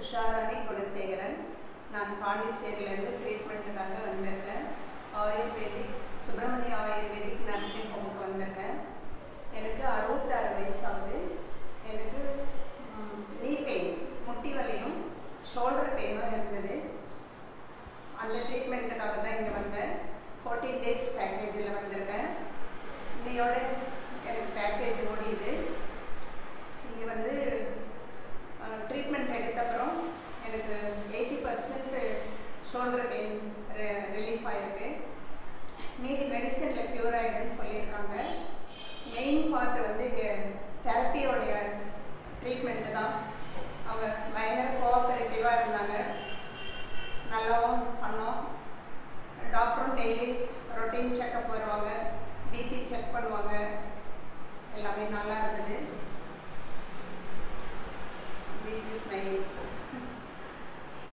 உஷாராணி குணசேகரன் நான் பாண்டிச்சேரியிலேருந்து ட்ரீட்மெண்ட்டுக்காக வந்திருக்கேன் ஆயுர்வேதிக் சுப்பிரமணிய ஆயுர்வேதிக் நர்சிங் ஹோமுக்கு வந்திருக்கேன் எனக்கு அறுபத்தாறு வயசாகுது எனக்கு நீ பெயின் முட்டி வலியும் ஷோல்டர் பெயினும் இருந்தது அந்த ட்ரீட்மெண்ட்டுக்காக தான் இங்கே வந்தேன் ஃபோர்டீன் டேஸ் பேக்கேஜில் வந்திருக்கேன் இன்னையோட எனக்கு பேக்கேஜ் முடியுது இங்கே வந்து ட்ரீட்மெண்ட் எடுத்த அப்புறம் எனக்கு eighty percent shoulder pain relief ஆகிருக்கு மீதி மெடிசனில் க்யூர் ஆகிடுன்னு சொல்லியிருக்காங்க மெயின் பார்ட் வந்து இங்கே தெரப்பியோடைய ட்ரீட்மெண்ட்டு தான் அவங்க பயங்கர கோஆப்ரேட்டிவாக இருந்தாங்க நல்லாவும் பண்ணோம் டாக்டரும் டெய்லி ரொட்டீன் செக்கப் வருவாங்க பிபி செக் பண்ணுவாங்க எல்லாமே நல்லா இருந்தது திஸ் இஸ் மை